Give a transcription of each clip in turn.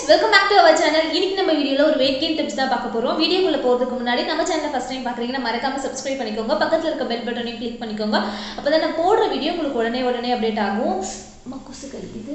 welcome back to our channel இன்னைக்கு நம்ம வீடியோல ஒரு வெயிட் கெயின் டிப்ஸ் தான் பார்க்க போறோம் வீடியோக்குள்ள போறதுக்கு முன்னாடி நம்ம சேனலை ஃபர்ஸ்ட் டைம் பாக்குறீங்கன்னா மறக்காம சப்ஸ்கிரைப் பண்ணிக்கோங்க பக்கத்துல இருக்க பெல் பட்டனையும் கிளிக் பண்ணிக்கோங்க அப்பதான் நான் போடுற வீடியோ உங்களுக்கு உடனே உடனே அப்டேட் ஆகும் அம்மா கொசு கடிக்குது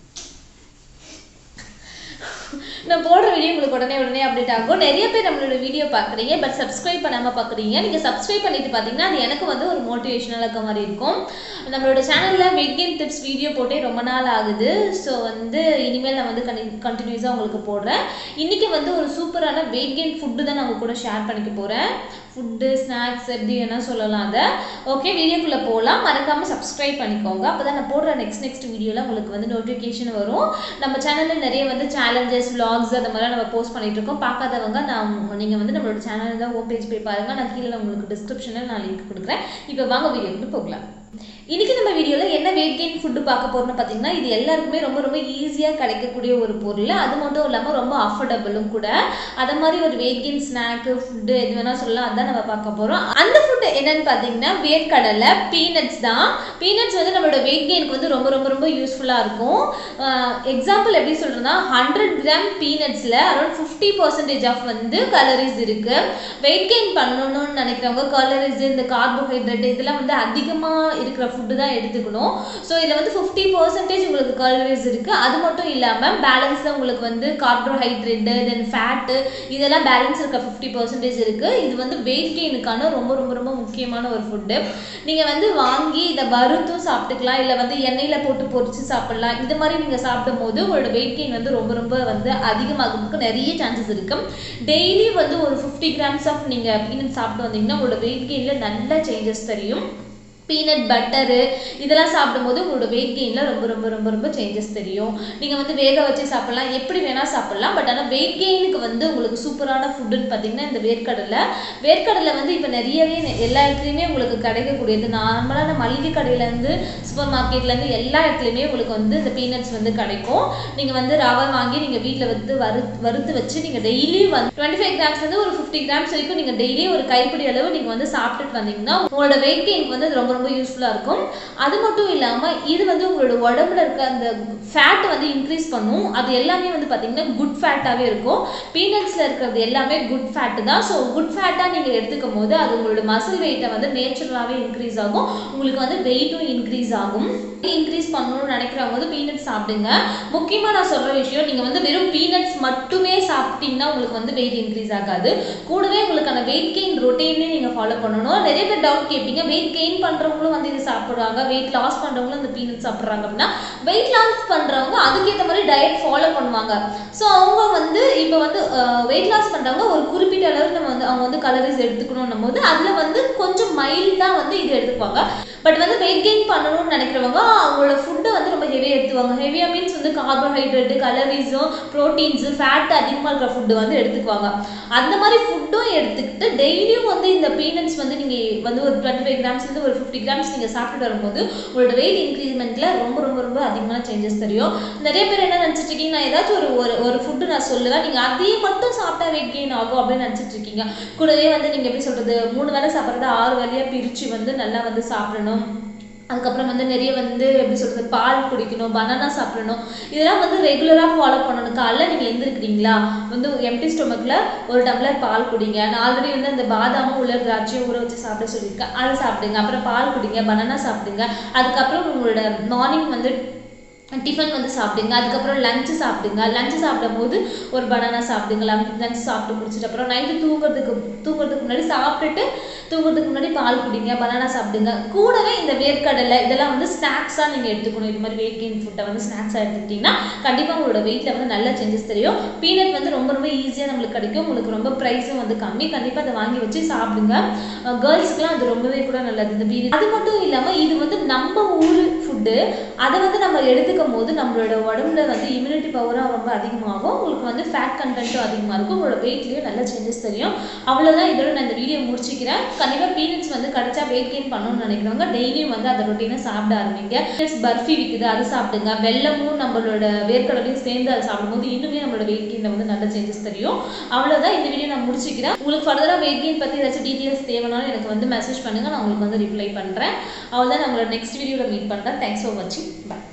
நான் போடுற வீடியோ உங்களுக்கு உடனே உடனே அப்டேட் ஆகும் நிறைய பேர் நம்மளோட வீடியோ பார்க்குறீங்க பட் சப்ஸ்கிரைப் பண்ணாமல் பார்க்குறீங்க நீங்கள் சப்ஸ்கிரைப் பண்ணிட்டு பார்த்தீங்கன்னா அது எனக்கு வந்து ஒரு மோட்டிவேஷனல் இருக்க மாதிரி இருக்கும் நம்மளோட சேனலில் வெயிட் கெயின் டிப்ஸ் வீடியோ போட்டே ரொம்ப நாள் ஆகுது ஸோ வந்து இனிமேல் நான் வந்து கனி கண்டினியூஸாக உங்களுக்கு போடுறேன் இன்றைக்கி வந்து ஒரு சூப்பரான வெயிட் கெயின் ஃபுட்டு தான் நான் உங்க கூட ஷேர் பண்ணிக்க போகிறேன் ஃபுட்டு ஸ்நாக்ஸ் எப்படி வேணால் சொல்லலாம் அதை ஓகே வீடியோக்குள்ளே போகலாம் மறக்காமல் சப்ஸ்கிரைப் பண்ணிக்கோங்க அப்போ தான் நான் போடுற நெக்ஸ்ட் நெக்ஸ்ட் வீடியோவில் உங்களுக்கு வந்து நோட்டிஃபிகேஷன் வரும் நம்ம சேனலில் நிறைய வந்து சேலஞ்சஸ் vlogs அந்த மாதிரிலாம் நம்ம போஸ்ட் பண்ணிட்டு இருக்கோம் பார்க்காதவங்க நான் நீங்கள் வந்து நம்மளோட சேனல் தான் ஹோம் பேஜ் போய் பாருங்கள் நான் கீழே உங்களுக்கு டிஸ்கிரிப்ஷனில் நான் லிங்க் கொடுக்குறேன் இப்போ வாங்க வீடியோக்கு போகலாம் இன்னைக்கு நம்ம வீடியோவில் என்ன வெயிட் கெயின் ஃபுட்டு பார்க்க போறோம்னு பார்த்தீங்கன்னா இது எல்லாருக்குமே ரொம்ப ரொம்ப ஈஸியாக கிடைக்கக்கூடிய ஒரு பொருள் அது மட்டும் இல்லாமல் ரொம்ப அஃபோர்டபுளும் கூட அதை மாதிரி ஒரு வெயிட் கெயின் ஸ்நாக்கு ஃபுட்டு எது வேணால் சொல்லலாம் அதான் நம்ம பார்க்க போகிறோம் அந்த ஃபுட்டு என்னன்னு பார்த்தீங்கன்னா வேர்க்கடலை பீனட்ஸ் தான் பீனட்ஸ் வந்து நம்மளோட வெயிட் கெயினுக்கு வந்து ரொம்ப ரொம்ப ரொம்ப யூஸ்ஃபுல்லாக இருக்கும் எக்ஸாம்பிள் எப்படி சொல்கிறேன்னா ஹண்ட்ரட் கிராம் பீனட்ஸில் அரௌண்ட் ஃபிஃப்டி பர்சன்டேஜ் ஆஃப் வந்து கலரிஸ் இருக்குது வெயிட் கெயின் பண்ணணும்னு நினைக்கிறவங்க கலரிஸ் இந்த கார்போஹைட்ரேட் இதெல்லாம் வந்து அதிகமாக இருக்கிற ஃபுட்டு தான் எடுத்துக்கணும் ஸோ இதில் வந்து ஃபிஃப்டி பர்சன்டேஜ் உங்களுக்கு கலரிஸ் இருக்குது அது மட்டும் இல்லாமல் பேலன்ஸாக உங்களுக்கு வந்து கார்போஹைட்ரேட்டு தென் ஃபேட்டு இதெல்லாம் பேலன்ஸ் இருக்க ஃபிஃப்டி பர்சன்டேஜ் இருக்குது இது வந்து வெயிட் கெயினுக்கான ரொம்ப ரொம்ப ரொம்ப முக்கியமான ஒரு ஃபுட்டு நீங்கள் வந்து வாங்கி இதை வறுத்தும் சாப்பிட்டுக்கலாம் இல்லை வந்து எண்ணெயில் போட்டு பொரிச்சு சாப்பிடலாம் இந்த மாதிரி நீங்கள் சாப்பிடும் போது உங்களோட வெயிட் கெயின் வந்து ரொம்ப ரொம்ப வந்து அதிகமாகிறதுக்கு நிறைய சான்சஸ் இருக்குது டெய்லி வந்து ஒரு ஃபிஃப்டி கிராம்ஸ் ஆஃப் நீங்கள் பீனட் சாப்பிட்டு வந்தீங்கன்னா உங்களோட வெயிட் கெயினில் நல்ல சேஞ்சஸ் தெரியும் பீனட் பட்டரு இதெல்லாம் சாப்பிடும்போது உங்களோட வெயிட் கெயினில் ரொம்ப ரொம்ப ரொம்ப ரொம்ப சேஞ்சஸ் தெரியும் நீங்கள் வந்து வேக வச்சு சாப்பிட்லாம் எப்படி வேணால் சாப்பிட்லாம் பட் ஆனால் வெயிட் கெயினுக்கு வந்து உங்களுக்கு சூப்பரான ஃபுட்டுன்னு பார்த்தீங்கன்னா இந்த வேர்க்கடலை வேர்க்கடலை வந்து இப்போ நிறையவே நெ- எல்லா இடத்துலையுமே உங்களுக்கு கிடைக்கக்கூடியது நார்மலான மளிகை கடையிலேருந்து சூப்பர் மார்க்கெட்லேருந்து எல்லா இடத்துலையுமே உங்களுக்கு வந்து இந்த பீனட்ஸ் வந்து கிடைக்கும் நீங்கள் வந்து ரவை வாங்கி நீங்கள் வீட்டில் வந்து வறு வறுத்து வச்சு நீங்கள் டெய்லி வந்து டுவெண்ட்டி ஃபைவ் கிராம்ஸ்லேருந்து ஒரு ஃபிஃப்டி கிராம்ஸ் வரைக்கும் நீங்கள் டெய்லி ஒரு கைப்பிடி அளவு நீங்கள் வந்து சாப்பிட்டுட்டு வந்தீங்கன்னா உங்களோட வெயிட் கெயினுக்கு வந்து அது ரொம்ப ரொம்ப யூஸ்ஃபுல்லாக இருக்கும் அது மட்டும் இல்லாமல் இது வந்து உங்களோட உடம்புல இருக்க அந்த ஃபேட் வந்து இன்க்ரீஸ் பண்ணும் அது எல்லாமே வந்து பார்த்தீங்கன்னா குட் ஃபேட்டாகவே இருக்கும் பீனட்ஸில் இருக்கிறது எல்லாமே குட் ஃபேட்டு தான் ஸோ குட் ஃபேட்டாக நீங்கள் எடுத்துக்கும் போது அது உங்களோட மசில் வெயிட்டை வந்து நேச்சுரலாகவே இன்க்ரீஸ் ஆகும் உங்களுக்கு வந்து வெயிட்டும் இன்க்ரீஸ் ஆகும் இன்க்ரீஸ் பண்ணணும்னு நினைக்கிறவங்க வந்து பீனட்ஸ் சாப்பிடுங்க முக்கியமாக நான் சொல்கிற விஷயம் நீங்கள் வந்து வெறும் பீனட்ஸ் மட்டுமே சாப்பிட்டீங்கன்னா உங்களுக்கு வந்து வெயிட் இன்க்ரீஸ் ஆகாது கூடவே உங்களுக்கான வெயிட் கெயின் ரொட்டீனே நீங்கள் ஃபாலோ பண்ணணும் நிறைய பேர் டவுட் கேட்பீங்க வெயிட் கெயின் பண்ணுறவங்களும் வந்து இது சாப்பிடுவாங்க வெயிட் லாஸ் பண்ணுறவங்களும் இந்த பீனட் சாப்பிட்றாங்க அப்படின்னா வெயிட் லாஸ் பண்ணுறவங்க அதுக்கேற்ற மாதிரி டயட் ஃபாலோ பண்ணுவாங்க ஸோ அவங்க வந்து இப்போ வந்து வெயிட் லாஸ் பண்ணுறவங்க ஒரு குறிப்பிட்ட அளவு நம்ம வந்து அவங்க வந்து கலரிஸ் எடுத்துக்கணும் போது அதில் வந்து கொஞ்சம் மைல்டாக வந்து இது எடுத்துக்குவாங்க பட் வந்து வெயிட் கெயின் பண்ணணும்னு நினைக்கிறவங்க அவங்களோட ஃபுட்டை வந்து ரொம்ப ஹெவியாக எடுத்துவாங்க ஹெவியாக மீன்ஸ் வந்து கார்போஹைட்ரேட்டு கலரிஸும் ப்ரோட்டீன்ஸு ஃபேட் அதிகமாக இருக்கிற ஃபுட்டு வந்து எடுத்துக்குவாங்க அந்த மாதிரி ஃபுட்டும் எடுத்துக்கிட்டு டெய்லியும் வந்து இந்த பீனட்ஸ் வந்து நீங்கள் வந்து ஒரு டுவெண்ட்டி ஃபைவ் கிராம்ஸ்லேருந்து ஒரு ஃபிஃப்டி கிராம்ஸ் நீங்கள் சாப்பிட்டுட்டு வரும்போது உங்களோட வெயிட் இன்க்ரீஸ்மெண்ட்டில் ரொம்ப ரொம்ப ரொம்ப அதிகமான சேஞ்சஸ் தெரியும் நிறைய பேர் என்ன நினச்சிட்டு இருக்கீங்க நான் ஏதாச்சும் ஒரு ஒரு ஒரு ஃபுட்டு நான் சொல்லுவேன் நீங்கள் அதையே மட்டும் சாப்பிட்டா வெயிட் கெயின் ஆகும் அப்படின்னு நினச்சிட்டு இருக்கீங்க கூடவே வந்து நீங்கள் எப்படி சொல்கிறது மூணு வேளை சாப்பிட்றத ஆறு வேலையாக பிரித்து வந்து நல்லா வந்து சாப்பிடணும் அதுக்கப்புறம் வந்து நிறைய வந்து எப்படி சொல்கிறது பால் குடிக்கணும் பனானா சாப்பிடணும் இதெல்லாம் வந்து ரெகுலராக ஃபாலோ பண்ணணும் காலைல நீங்கள் எந்திருக்கிறீங்களா வந்து எம்டி ஸ்டொமக்கில் ஒரு டம்ளர் பால் குடிங்க நான் ஆல்ரெடி வந்து அந்த பாதாமும் உள்ள திராட்சையும் ஊற வச்சு சாப்பிட சொல்லியிருக்கேன் அதை சாப்பிடுங்க அப்புறம் பால் குடிங்க பனானா சாப்பிடுங்க அதுக்கப்புறம் உங்களோட மார்னிங் வந்து டிஃபன் வந்து சாப்பிடுங்க அதுக்கப்புறம் லஞ்சு சாப்பிடுங்க லஞ்சு சாப்பிடும்போது ஒரு பனானா சாப்பிடுங்க லஞ்ச் சாப்பிட்டு முடிச்சிட்டு அப்புறம் நைட்டு தூங்குறதுக்கு தூங்குறதுக்கு முன்னாடி சாப்பிட்டுட்டு தூங்குறதுக்கு முன்னாடி பால் குடிங்க பனானா சாப்பிடுங்க கூடவே இந்த வேர்க்கடலை இதெல்லாம் வந்து ஸ்நாக்ஸாக நீங்கள் எடுத்துக்கணும் இது மாதிரி வெயிட் கெயின் ஃபுட்டை வந்து ஸ்நாக்ஸாக எடுத்துக்கிட்டிங்கன்னா கண்டிப்பாக உங்களோட வெயிட்டில் வந்து நல்ல சேஞ்சஸ் தெரியும் பீனட் வந்து ரொம்ப ரொம்ப ஈஸியாக நம்மளுக்கு கிடைக்கும் உங்களுக்கு ரொம்ப ப்ரைஸும் வந்து கம்மி கண்டிப்பாக அதை வாங்கி வச்சு சாப்பிடுங்க கேர்ள்ஸுக்குலாம் அது ரொம்பவே கூட நல்லது இந்த பீரியட் அது மட்டும் இல்லாமல் இது வந்து நம்ம ஊர் ஃபுட்டு அதை வந்து நம்ம எடுத்துக்கும் போது நம்மளோட உடம்புல வந்து இம்யூனிட்டி பவரும் ரொம்ப அதிகமாகும் உங்களுக்கு வந்து ஃபேட் கண்டென்ட்டும் அதிகமாக இருக்கும் உங்களோட வெயிட்லேயும் நல்ல சேஞ்சஸ் தெரியும் அவ்வளோதான் இதோட நான் இந்த வீடியோ முடிச்சுக்கிறேன் கண்டிப்பாக பீனட்ஸ் வந்து கிடைச்சா வெயிட் கெயின் பண்ணணும்னு நினைக்கிறவங்க டெய்லியும் வந்து அதை ரொட்டீனாக சாப்பிட ஆரம்பிங்க பீனட்ஸ் பர்ஃபி விற்குது அதை சாப்பிடுங்க வெள்ளமும் நம்மளோட வேர்க்கடலையும் சேர்ந்து அதை சாப்பிடும்போது இன்னுமே நம்மளோட வெயிட் கெயினில் வந்து நல்ல சேஞ்சஸ் தெரியும் அவ்வளோதான் இந்த வீடியோ நான் முடிச்சுக்கிறேன் உங்களுக்கு ஃபர்தராக வெயிட் கெயின் பற்றி ஏதாச்சும் டீட்டெயில்ஸ் தேவைனாலும் எனக்கு வந்து மெசேஜ் பண்ணுங்கள் நான் உங்களுக்கு வந்து ரிப்ளை பண்ணுறேன் அவ்வளோதான் நான் உங்களோட நெக்ஸ்ட் வீடியோவில் மீட் பண்ணுறேன் தேங்க்ஸ் ஃபார் வாட்சிங் பை